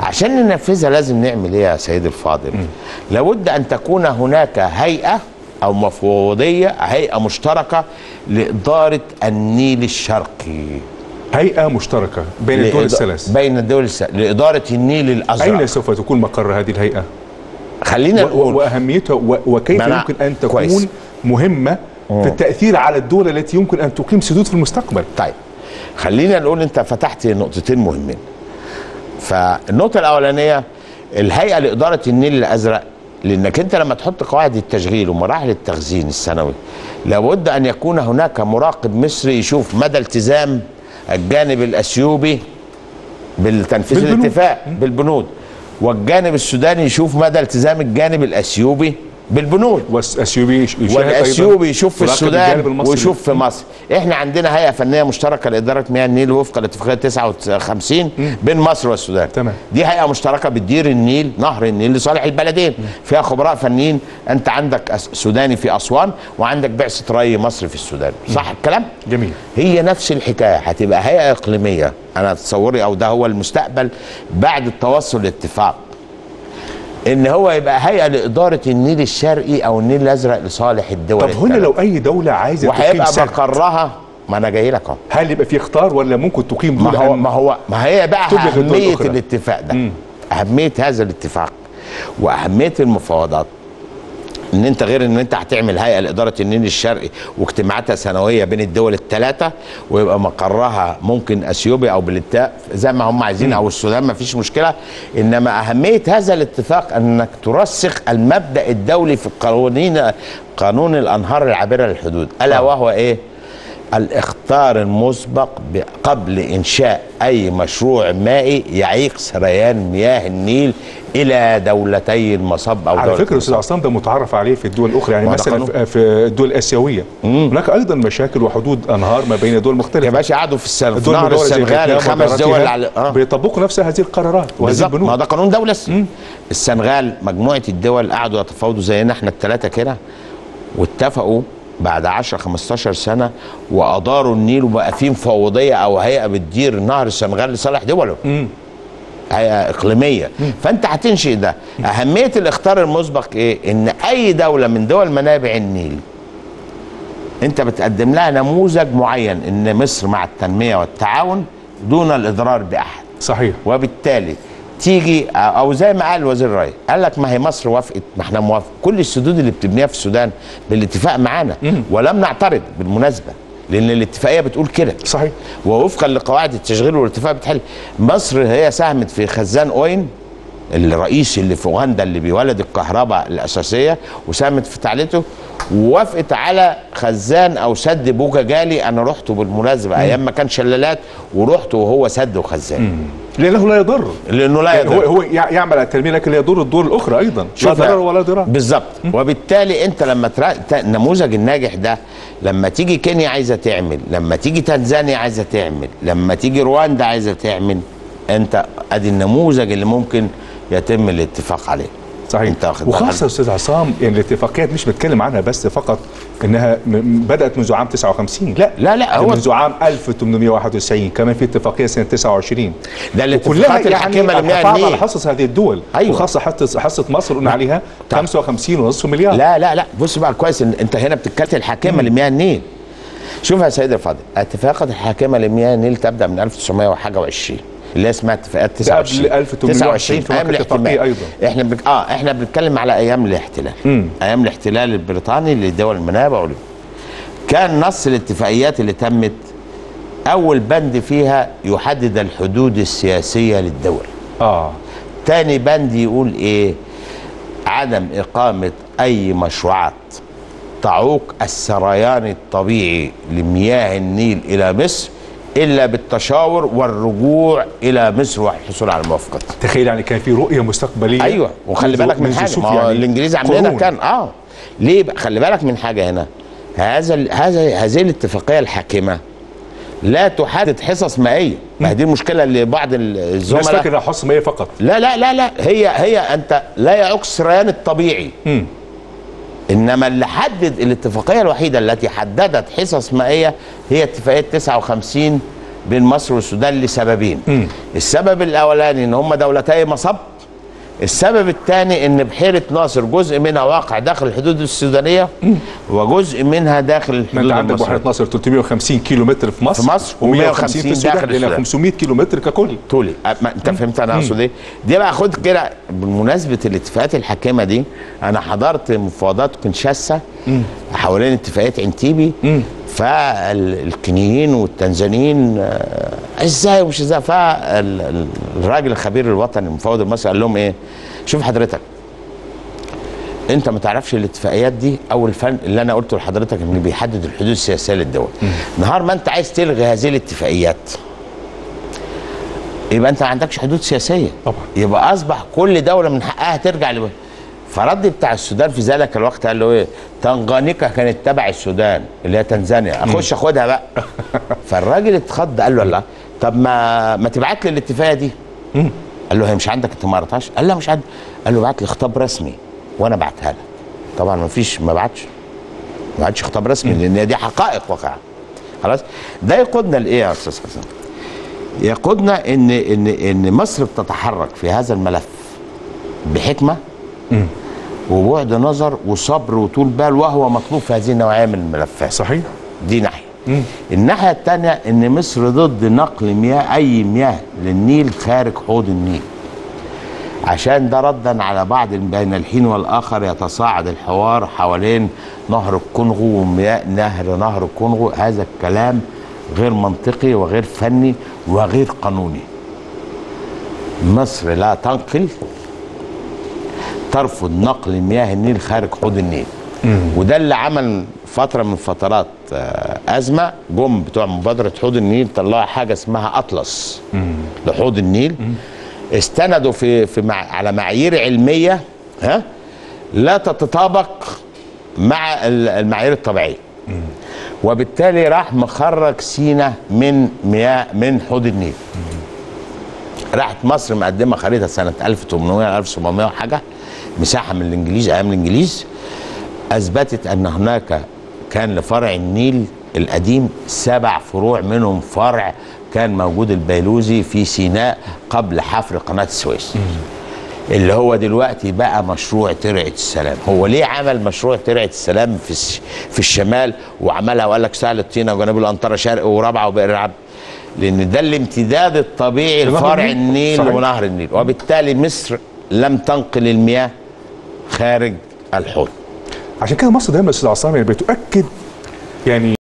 عشان ننفذها لازم نعمل ايه يا سيدي الفاضل لابد ان تكون هناك هيئه او مفوضيه هيئه مشتركه لاداره النيل الشرقي هيئه مشتركه بين الدول لإد- الثلاث بين الدول الثلاث لاداره النيل الازرق اين سوف تكون مقر هذه الهيئه خلينا و- و- نقول واهميتها و- وكيف ما أنا- يمكن ان تكون كويس. مهمه في التاثير على الدول التي يمكن ان تقيم سدود في المستقبل طيب خلينا نقول انت فتحت نقطتين مهمين فالنقطه الاولانيه الهيئه لاداره النيل الازرق لانك انت لما تحط قواعد التشغيل ومراحل التخزين السنوي لابد ان يكون هناك مراقب مصري يشوف مدى التزام الجانب الاثيوبي بالتنفيذ بالبنود. الاتفاق بالبنود والجانب السوداني يشوف مدى التزام الجانب الاثيوبي بالبنود والاثيوبي يش- يشاهد أيضاً والاثيوبي يشوف في يراقب السودان الجانب المصري. ويشوف في مصر احنا عندنا هيئه فنيه مشتركه لاداره مياه النيل وفقا لاتفاقيه 59 بين مصر والسودان تمام. دي هيئه مشتركه بتدير النيل نهر النيل لصالح البلدين فيها خبراء فنيين انت عندك أس- سوداني في اسوان وعندك بعثه ري مصر في السودان صح الكلام جميل هي نفس الحكايه هتبقى هيئه اقليميه انا تصوري او ده هو المستقبل بعد التوصل لاتفاق ان هو يبقى هيئه لاداره النيل الشرقي او النيل الازرق لصالح الدول طب هنا الثلاث. لو اي دوله عايزه تقيم وهيبقى سد مقرها ما انا جاي لك اهو هل يبقى في اختار ولا ممكن تقيم ما دون هو أن ما هو ما هي بقى تبلغ الدول اهميه الأخرى. الاتفاق ده مم. اهميه هذا الاتفاق واهميه المفاوضات ان انت غير ان انت هتعمل هيئه لاداره النيل الشرقي واجتماعاتها سنويه بين الدول الثلاثه ويبقى مقرها ممكن اثيوبيا او بلدتاء زي ما هم عايزين او السودان ما فيش مشكله انما اهميه هذا الاتفاق انك ترسخ المبدا الدولي في القوانين قانون الانهار العابره للحدود الا وهو ايه؟ الاختار المسبق ب- قبل انشاء اي مشروع مائي يعيق سريان مياه النيل الى دولتي المصب او على دولة فكره استاذ عصام ده متعرف عليه في الدول الاخرى يعني ما ده مثلا قانون. في- في الدول الاسيويه هناك ايضا مشاكل وحدود انهار ما بين دول يا مختلفه باشا قعدوا في السنة في الدول نهر المجاورة زي السنغال فيتنام الخمس وجارتها دول على اه بيطبقوا نفس هذه القرارات وهذه بالظبط ما البنود ده قانون دولة السنغال مجموعة الدول قعدوا يتفاوضوا زينا احنا الثلاثة كده واتفقوا بعد 10 15 سنة وأداروا النيل وبقى في مفوضية أو هيئة بتدير نهر السنغال لصالح دوله هيئة إقليمية فأنت هتنشئ ده أهمية الاختيار المسبق إيه؟ إن أي دولة من دول منابع النيل أنت بتقدم لها نموذج معين إن مصر مع التنمية والتعاون دون الإضرار بأحد صحيح وبالتالي تيجي او زي ما قال وزير الري قال لك ما هي مصر وافقت ما احنا موافق كل السدود اللي بتبنيها في السودان بالاتفاق معانا ولم نعترض بالمناسبه لان الاتفاقيه بتقول كده صحيح ووفقا لقواعد التشغيل والاتفاق بتحل مصر هي ساهمت في خزان اوين الرئيسي اللي في اوغندا اللي بيولد الكهرباء الاساسيه وساهمت في تعليته ووافقت على خزان او سد بوجا جالي انا رحته بالمناسبه ايام ما كان شلالات ورحت وهو سد وخزان لانه لا يضر لانه لا يعني هو يضر هو يع- يعمل على التنميه لكن لا يضر الدول الاخرى ايضا لا شوف ضرر ولا ضرار بالظبط وبالتالي انت لما ترا... ت- النموذج الناجح ده لما تيجي كينيا عايزه تعمل لما تيجي تنزانيا عايزه تعمل لما تيجي رواندا عايزه تعمل انت ادي النموذج اللي ممكن يتم الاتفاق عليه صحيح انت واخد وخاصه بالك؟ استاذ عصام يعني الاتفاقيات مش بتكلم عنها بس فقط انها م- م- بدات منذ عام 59 لا لا، لا، ده هو- منذ عام 1891 كمان في اتفاقيه سنه 29 ده وكلها الاتفاقات يعني الحكيمه لمياه الحفاظ على النيل حصص هذه الدول أيوة. وخاصه حصه حصه مصر قلنا عليها طب. 55 ونصف مليار لا لا لا بص بقى كويس ان انت هنا بتتكلم الحاكمه لمياه النيل شوف يا سيدي الفاضل اتفاقات الحاكمه لمياه النيل تبدا من 1900 وحاجه و20 اللي هي اسمها اتفاقات 29 قبل 1820 في ايام وقت الاتفاقية الاحتلال أيضا. احنا بك... اه احنا بنتكلم على ايام الاحتلال مم. ايام الاحتلال البريطاني لدول المنابع ولي. كان نص الاتفاقيات اللي تمت اول بند فيها يحدد الحدود السياسيه للدول اه تاني بند يقول ايه عدم اقامه اي مشروعات تعوق السريان الطبيعي لمياه النيل الى مصر الا بالتشاور والرجوع الى مصر والحصول على الموافقات تخيل يعني كان في رؤيه مستقبليه ايوه وخلي منذ- بالك من منذ حاجه شوف ما هو الانجليز عاملينها قرون. كان اه ليه بقى خلي بالك من حاجه هنا هذا ال- هذا هذه الاتفاقيه الحاكمه لا تحدد حصص مائيه ما هي دي المشكله اللي بعض ال- الناس الزملاء فاكر انها حصه مائيه فقط لا لا لا لا هي هي انت لا يعوق السريان الطبيعي مم. انما اللي حدد الاتفاقيه الوحيده التي حددت حصص مائيه هي اتفاقيه 59 بين مصر والسودان لسببين السبب الاولاني ان هم دولتي مصب السبب الثاني ان بحيره ناصر جزء منها واقع داخل الحدود السودانيه وجزء منها داخل ما الحدود انت عندك المصريه بحيره ناصر 350 كيلو متر في مصر في مصر و150 في و150 السودان داخل لان السودان. 500 كيلو متر ككل طولي أه، ما انت فهمت انا اقصد ايه دي بقى خد كده بمناسبه الاتفاقات الحاكمه دي انا حضرت مفاوضات كنشاسا حوالين اتفاقيه انتيبي فالكينيين والتنزانيين آه، ازاي ومش ازاي فالراجل الخبير الوطني المفوض المصري قال لهم ايه شوف حضرتك انت ما تعرفش الاتفاقيات دي او الفن اللي انا قلته لحضرتك ان بيحدد الحدود السياسيه للدول نهار ما انت عايز تلغي هذه الاتفاقيات يبقى انت ما عندكش حدود سياسيه طبعا. يبقى اصبح كل دوله من حقها ترجع ل فرد بتاع السودان في ذلك الوقت قال له ايه تنغانيكا كانت تبع السودان اللي هي تنزانيا اخش اخدها بقى فالراجل اتخض قال له لا طب ما ما تبعت لي الاتفاقيه دي قال له هي مش عندك انت ما قريتهاش قال لا مش عندي قال له بعت لي خطاب رسمي وانا بعتها لك طبعا ما فيش ما بعتش ما بعتش خطاب رسمي لان دي حقائق واقعه خلاص ده يقودنا لايه يا استاذ حسن يقودنا ان ان ان مصر بتتحرك في هذا الملف بحكمه وبعد نظر وصبر وطول بال وهو مطلوب في هذه النوعيه من الملفات صحيح دي ناحيه الناحيه الثانيه ان مصر ضد نقل مياه اي مياه للنيل خارج حوض النيل عشان ده ردا على بعض بين الحين والاخر يتصاعد الحوار حوالين نهر الكونغو ومياه نهر نهر الكونغو هذا الكلام غير منطقي وغير فني وغير قانوني مصر لا تنقل ترفض نقل مياه النيل خارج حوض النيل وده اللي عمل فتره من فترات آه، ازمه جم بتوع مبادره حوض النيل طلعوا حاجه اسمها اطلس لحوض النيل استندوا في في مع على معايير علميه ها لا تتطابق مع ال- المعايير الطبيعيه وبالتالي راح مخرج سينا من مياه من حوض النيل راحت مصر مقدمه خريطه سنه 1800 1700 وحاجه مساحه من الانجليز ايام الانجليز اثبتت ان هناك كان لفرع النيل القديم سبع فروع منهم فرع كان موجود البيلوزي في سيناء قبل حفر قناه السويس اللي هو دلوقتي بقى مشروع ترعه السلام هو ليه عمل مشروع ترعه السلام في الش- في الشمال وعملها وقال لك سهل الطينه وجنوب الانطره شرق ورابعه وبئر العبد لان ده الامتداد الطبيعي لنهر لفرع النيل. النيل صحيح. ونهر النيل وبالتالي مصر لم تنقل المياه خارج الحوض عشان كده مصر دايما يا استاذ عصام يعني بتؤكد يعني